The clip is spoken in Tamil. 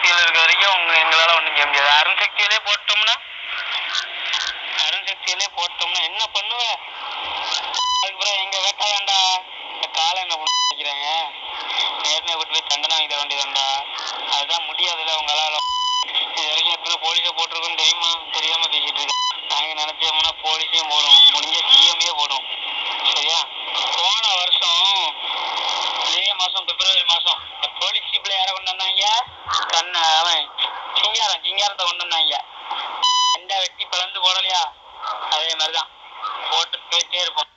சக்தியில் இருக்க வரைக்கும் உங்க எங்களால ஒண்ணும் செய்ய முடியாது அருண் சக்தியிலே போட்டோம்னா அருண் சக்தியிலே போட்டோம்னா என்ன பண்ணுவ அதுக்கப்புறம் எங்க வேட்டாதாண்டா இந்த காலை என்ன பண்ணிக்கிறாங்க நேர்மையை விட்டு போய் தண்டனை வாங்கி தர வேண்டியதாண்டா அதுதான் முடியாதுல்ல உங்களால இது வரைக்கும் எத்தனை போலீஸை போட்டிருக்கோன்னு தெரியுமா தெரியாம பேசிட்டு இருக்கேன் நாங்க நினைச்சோம்னா போலீஸையும் போடும் முடிஞ்ச சிஎம்ஏ போடும் சரியா போன வருஷம் மே மாசம் பிப்ரவரி மாசம் இந்த போலீஸ் ஜீப்ல யாரை கொண்டு வந்தாங்க கண்ண அவன் சிங்காரம் சிங்காரத்தை கொண்டு வந்தாங்க எந்த வெட்டி பிளந்து போடலையா அதே மாதிரிதான் போட்டு போயிட்டே இருப்போம்